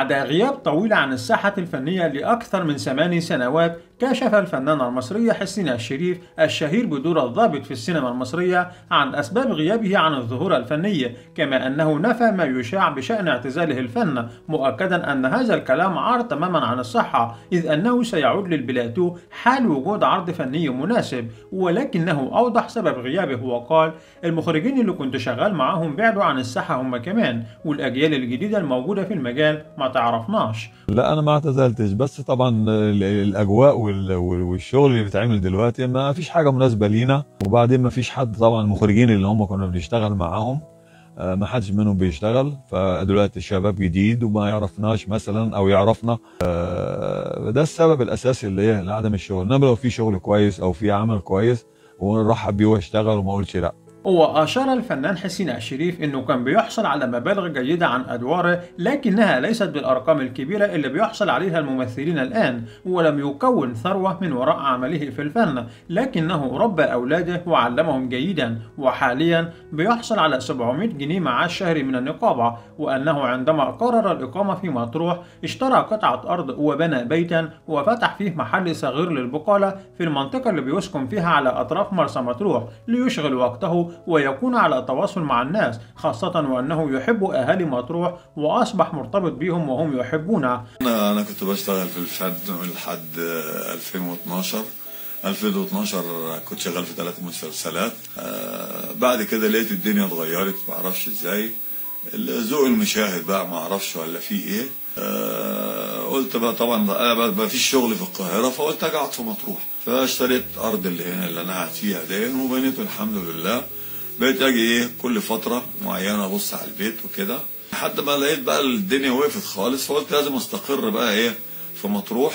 بعد غياب طويل عن الساحة الفنية لأكثر من ثماني سنوات كشف الفنان المصري حسين الشريف الشهير بدور الضابط في السينما المصرية عن أسباب غيابه عن الظهور الفني كما أنه نفى ما يشاع بشأن اعتزاله الفن مؤكدا أن هذا الكلام عار تماما عن الصحة إذ أنه سيعود للبلاتو حال وجود عرض فني مناسب ولكنه أوضح سبب غيابه وقال المخرجين اللي كنت شغال معاهم بعدوا عن الساحة هم كمان والأجيال الجديدة الموجودة في المجال ما تعرفناش لا انا ما اعتزلتش بس طبعا ال- الاجواء وال- وال- والشغل اللي بيتعمل دلوقتي ما فيش حاجه مناسبه لينا وبعدين ما فيش حد طبعا المخرجين اللي هم كنا بنشتغل معاهم آه، ما حدش منهم بيشتغل فدلوقتي الشباب جديد وما يعرفناش مثلا او يعرفنا آه، ده السبب الاساسي اللي هي لعدم الشغل انما لو في شغل كويس او في عمل كويس ونرحب بيه واشتغل وما اقولش لا وأشار الفنان حسين الشريف إنه كان بيحصل على مبالغ جيدة عن أدواره لكنها ليست بالأرقام الكبيرة اللي بيحصل عليها الممثلين الآن ولم يكون ثروة من وراء عمله في الفن لكنه ربى أولاده وعلمهم جيدا وحاليا بيحصل على 700 جنيه معاش شهري من النقابة وأنه عندما قرر الإقامة في مطروح اشترى قطعة أرض وبنى بيتا وفتح فيه محل صغير للبقالة في المنطقة اللي بيسكن فيها على أطراف مرسى مطروح ليشغل وقته ويكون على تواصل مع الناس خاصة وأنه يحب أهالي مطروح وأصبح مرتبط بهم وهم يحبونه انا انا كنت بشتغل في الفن لحد 2012 2012 كنت شغال في ثلاث مسلسلات آه، بعد كده لقيت الدنيا اتغيرت ما اعرفش ازاي ذوق المشاهد بقى ما اعرفش ولا في ايه آه، قلت بقى طبعا انا بقى ما فيش شغل في القاهره فقلت اجي اقعد في مطروح فاشتريت ارض اللي هنا اللي انا قاعد فيها دي وبنيته الحمد لله بقيت اجي ايه كل فتره معينه ابص على البيت وكده لحد ما لقيت بقى الدنيا وقفت خالص فقلت لازم استقر بقى ايه في مطروح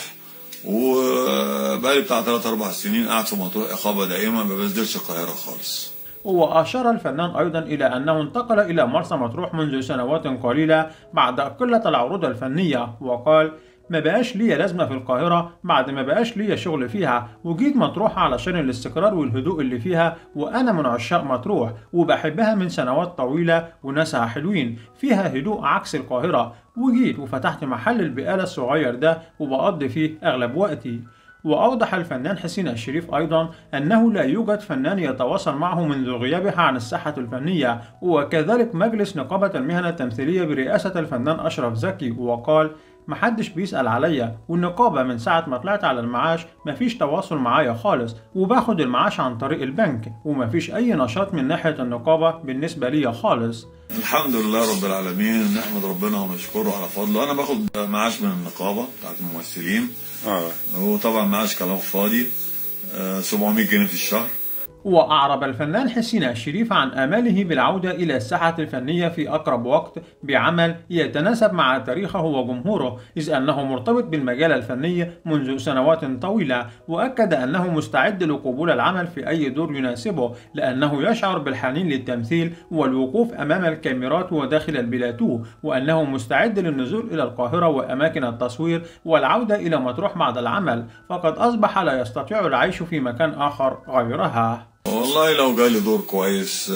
وبقى لي بتاع 3 4 سنين قاعد في مطروح اقامه دائمه ما بنزلش القاهره خالص وأشار الفنان أيضا إلى أنه انتقل إلى مرسى مطروح منذ سنوات قليلة بعد قلة العروض الفنية وقال ما بقاش ليا لازمة في القاهرة بعد ما بقاش ليا شغل فيها وجيت مطروح علشان الاستقرار والهدوء اللي فيها وأنا من عشاق مطروح وبحبها من سنوات طويلة وناسها حلوين فيها هدوء عكس القاهرة وجيت وفتحت محل البقالة الصغير ده وبقضي فيه أغلب وقتي وأوضح الفنان حسين الشريف أيضا أنه لا يوجد فنان يتواصل معه منذ غيابها عن الساحة الفنية وكذلك مجلس نقابة المهنة التمثيلية برئاسة الفنان أشرف زكي وقال محدش بيسأل عليا والنقابة من ساعة ما طلعت على المعاش مفيش تواصل معايا خالص وباخد المعاش عن طريق البنك ومفيش أي نشاط من ناحية النقابة بالنسبة ليا خالص الحمد لله رب العالمين نحمد ربنا ونشكره على فضله انا باخد معاش من النقابه بتاعت الممثلين اه وطبعا معاش كلام فاضي آه، 700 جنيه في الشهر وأعرب الفنان حسين الشريف عن آماله بالعودة إلى الساحة الفنية في أقرب وقت بعمل يتناسب مع تاريخه وجمهوره إذ أنه مرتبط بالمجال الفني منذ سنوات طويلة وأكد أنه مستعد لقبول العمل في أي دور يناسبه لأنه يشعر بالحنين للتمثيل والوقوف أمام الكاميرات وداخل البلاتو وأنه مستعد للنزول إلى القاهرة وأماكن التصوير والعودة إلى مطروح بعد العمل فقد أصبح لا يستطيع العيش في مكان آخر غيرها والله لو جالي دور كويس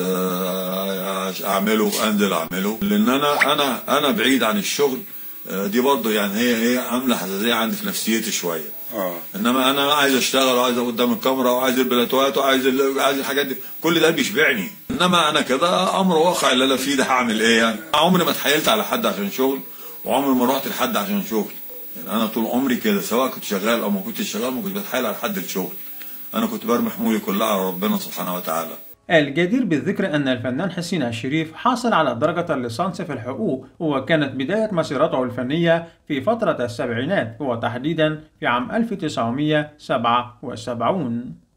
آه، اعمله انزل اعمله لان انا انا انا بعيد عن الشغل آه، دي برضه يعني هي هي عامله حساسيه عندي في نفسيتي شويه اه انما انا عايز اشتغل وعايز أبقى قدام الكاميرا وعايز البلاتوات وعايز ال- عايز الحاجات دي كل ده بيشبعني انما انا كده امر واقع اللي انا فيه ده هعمل ايه يعني عمري ما اتحايلت على حد عشان شغل وعمري ما رحت لحد عشان شغل يعني انا طول عمري كده سواء كنت شغال او ما كنتش شغال ما كنتش بتحايل على حد الشغل انا كنت برمي حمولي كلها على ربنا سبحانه وتعالى الجدير بالذكر أن الفنان حسين الشريف حصل على درجة الليسانس في الحقوق وكانت بداية مسيرته الفنية في فترة السبعينات وتحديدا في عام 1977